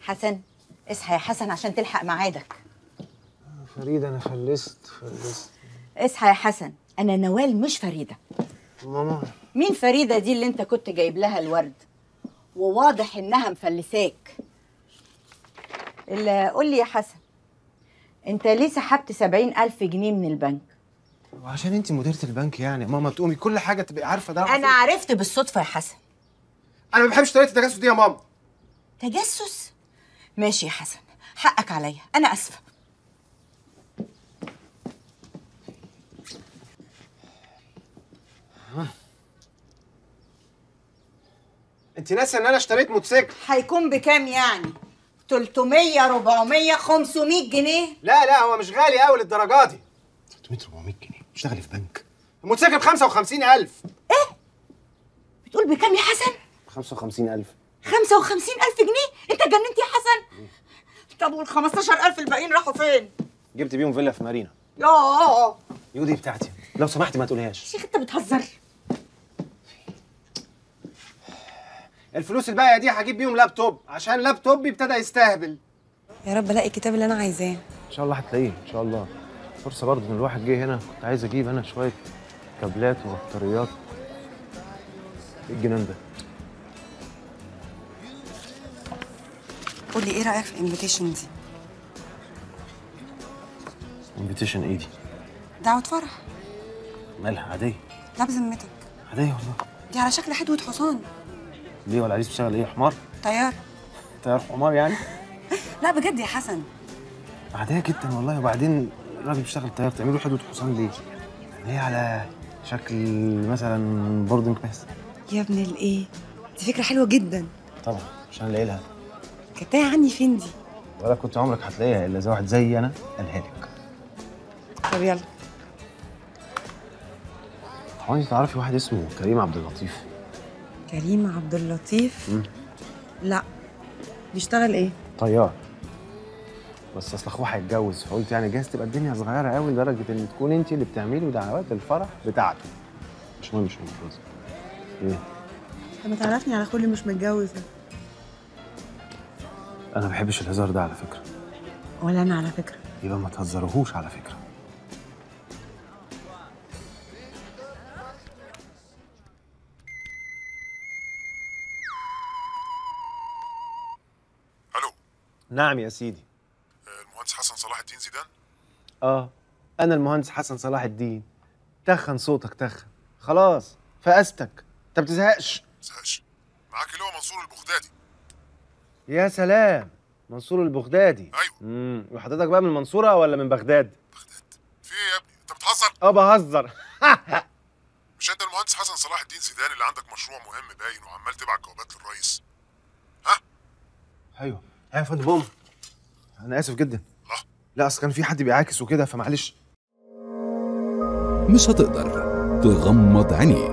حسن اصحى يا حسن عشان تلحق ميعادك فريدة أنا فلست فلست اصحى يا حسن انا نوال مش فريده ماما مين فريده دي اللي انت كنت جايب لها الورد وواضح انها مفلساك الا قول لي يا حسن انت ليه سحبت سبعين الف جنيه من البنك وعشان أنت مديرة البنك يعني ماما تقومي كل حاجة تبقي عارفة ده انا عرفت بالصدفه يا حسن أنا ما بحبش طريقة التجسس دي يا ماما تجسس ماشي يا حسن حقك عليا انا اسفه أنت ناسية إن أنا اشتريت موتوسيكل هيكون بكام يعني 300 400 500 جنيه لا لا هو مش غالي قوي للدرجة دي 300 400 جنيه اشتغلي في بنك الموتوسيكل ب 55000 بتقول بكام يا حسن 55000 55000 جنيه انت جننت يا حسن طب وال 15000 الباقيين راحوا فين جبت بيهم فيلا في مارينا ياه يودي بتاعتي لو سمحتي ما تقوليهاش شيخ انت بتهزر الفلوس الباقية دي هجيب بيهم لابتوب عشان لابتوبي ابتدى يستهبل يا رب الاقي الكتاب اللي انا عايزاه ان شاء الله هتلاقيه ان شاء الله فرصه برضه ان الواحد جه هنا كنت عايز اجيب انا شويه كابلات وبطاريات ايه الجنان ده قولي ايه رايك في الانفيتيشن دي انفيتيشن ايه دي دعوه فرح مالها عاديه لا بذمتك عاديه والله دي على شكل حدوه حصان ليه ولا عايز تشتغل ايه حمار طيار طيار حمار يعني لا بجد يا حسن عاديه جدا والله وبعدين الراجل بيشتغل طيار تعملوا حدود حصان ليه ليه على شكل مثلا بوردنج باس يا ابن الايه دي فكره حلوه جدا طبعا عشان الاقي لها كانت تايه عني فين دي ولا كنت عمرك هتلاقيها الا اذا واحد زي انا قالها لك طب يلا هو انت تعرفي واحد اسمه كريم عبد اللطيف كريم عبد اللطيف لا بيشتغل ايه طيار بس اصل اخوه هيتجوز فقلت يعني جايز تبقى الدنيا صغيره قوي لدرجه ان تكون انت اللي بتعملي دعوات الفرح بتاعته مش مهم مش مهم خلاص ايه طب ما تعرفني على اخوي اللي مش متجوز ده انا ما بحبش الهزار ده على فكره ولا انا على فكره يبقى ما تهزرهوش على فكره الو نعم يا سيدي المهندس حسن صلاح الدين زيدان اه انا المهندس حسن صلاح الدين تخن صوتك تخن خلاص فقستك انت ما بتزهقش زهقش معاك اللي هو منصور البغدادي يا سلام منصور البغدادي ايوه امم وحضرتك بقى من المنصوره ولا من بغداد بغداد في ايه يا ابني انت بتهزر اه بهزر مش انت المهندس حسن صلاح الدين زيدان اللي عندك مشروع مهم باين وعمال تبعت جوابات للرئيس ايوه ايوه يا فندم ماما انا اسف جدا الله لا اصل كان في حد بيعاكس وكده فمعلش مش هتقدر تغمض عينيك